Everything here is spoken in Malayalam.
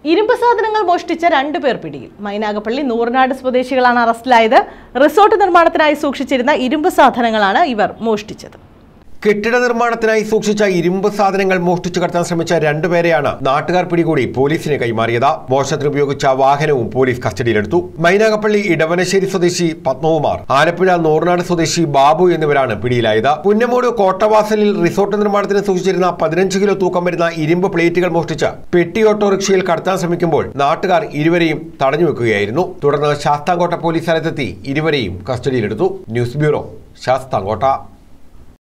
ഇരുമ്പ് സാധനങ്ങൾ മോഷ്ടിച്ച രണ്ടു പേർ പിടിയിൽ മൈനാഗപ്പള്ളി നൂറിനാട് സ്വദേശികളാണ് അറസ്റ്റിലായത് റിസോർട്ട് നിർമ്മാണത്തിനായി സൂക്ഷിച്ചിരുന്ന ഇരുമ്പ് സാധനങ്ങളാണ് ഇവർ മോഷ്ടിച്ചത് കെട്ടിട നിർമ്മാണത്തിനായി സൂക്ഷിച്ച ഇരുമ്പ് സാധനങ്ങൾ മോഷ്ടിച്ചു കടത്താൻ ശ്രമിച്ച രണ്ടുപേരെയാണ് നാട്ടുകാർ പിടികൂടി പോലീസിന് കൈമാറിയത് മോഷണത്തിന് ഉപയോഗിച്ച വാഹനവും പോലീസ് കസ്റ്റഡിയിലെടുത്തു മൈനാഗപ്പള്ളി ഇടവനശ്ശേരി സ്വദേശി പത്മകുമാർ ആലപ്പുഴ നൂർനാട് സ്വദേശി ബാബു എന്നിവരാണ് പിടിയിലായത് പുന്നമൂട് കോട്ടവാസലിൽ റിസോർട്ട് നിർമ്മാണത്തിന് സൂക്ഷിച്ചിരുന്ന പതിനഞ്ച് കിലോ തൂക്കം വരുന്ന ഇരുമ്പ് പ്ലേറ്റുകൾ മോഷ്ടിച്ച് പെട്ടി ഓട്ടോറിക്ഷയിൽ കടത്താൻ ശ്രമിക്കുമ്പോൾ നാട്ടുകാർ ഇരുവരെയും തടഞ്ഞു വെക്കുകയായിരുന്നു തുടർന്ന് ശാസ്താംകോട്ട പോലീസ് സ്ഥലത്തെത്തി ഇരുവരെയും കസ്റ്റഡിയിലെടുത്തു ന്യൂസ് ബ്യൂറോ ശാസ്താംകോട്ട